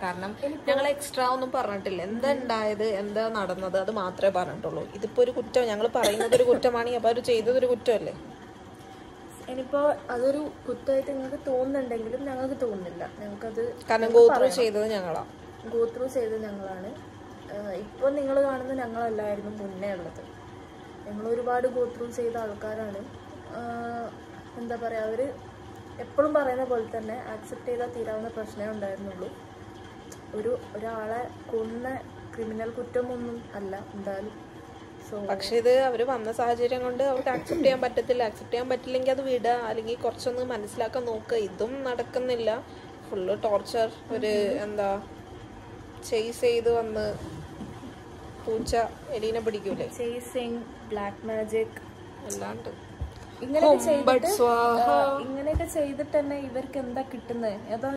കാരണം ഞങ്ങൾ എക്സ്ട്രാ ഒന്നും പറഞ്ഞിട്ടില്ല എന്താ ഉണ്ടായത് എന്താ നടന്നത് അത് മാത്രമേ പറഞ്ഞിട്ടുള്ളൂ ഇതിപ്പോ ഒരു കുറ്റം ഞങ്ങൾ പറയുന്നത് ഒരു കുറ്റമാണെങ്കിൽ അപ്പൊ അവർ ചെയ്തത് ഒരു കുറ്റമല്ലേ ഇനിയിപ്പോ അതൊരു കുറ്റമായിട്ട് നിങ്ങൾക്ക് തോന്നുന്നുണ്ടെങ്കിലും ഞങ്ങൾക്ക് തോന്നുന്നില്ല ഞങ്ങൾക്കത് കാരണം ഗോത്രൂ ചെയ്തത് ഞങ്ങളാ ഗോ ത്രൂ ചെയ്തത് ഞങ്ങളാണ് ഇപ്പോൾ നിങ്ങൾ കാണുന്ന ഞങ്ങളല്ലായിരുന്നു മുന്നേ ഉള്ളത് ഞങ്ങൾ ഒരുപാട് ഗോ ത്രൂ ചെയ്ത ആൾക്കാരാണ് ആഹ് എന്താ പറയുക അവർ എപ്പോഴും പറയുന്ന പോലെ തന്നെ ആക്സെപ്റ്റ് ചെയ്താൽ തീരാവുന്ന പ്രശ്നമേ ഉണ്ടായിരുന്നുള്ളൂ ഒരു ഒരാളെ കൊന്ന ക്രിമിനൽ കുറ്റമൊന്നും അല്ല എന്തായാലും സോ പക്ഷെ ഇത് അവര് വന്ന സാഹചര്യം കൊണ്ട് അവർക്ക് ആക്സെപ്റ്റ് ചെയ്യാൻ പറ്റത്തില്ല ആക്സെപ്റ്റ് ചെയ്യാൻ പറ്റില്ലെങ്കിൽ അത് വിടുക അല്ലെങ്കിൽ കുറച്ചൊന്ന് മനസ്സിലാക്കാൻ നോക്കുക ഇതും നടക്കുന്നില്ല ഫുള്ള് ടോർച്ചർ ഒരു എന്താ ചെയ്സ് ചെയ്ത് വന്ന് പൂച്ച എലീനെ പിടിക്കൂലേ ചേസിങ് ബ്ലാക്ക് മാജിക് അല്ലാണ്ട് ഇങ്ങനെയൊക്കെ ഹും, ബട്ട് ചെയ്തിട്ട് സ്വാഹ. ആഹ് ഇങ്ങനെയൊക്കെ ചെയ്തിട്ട് തന്നെ ഇവർക്ക് എന്താ കിട്ടുന്നത് അതാണ്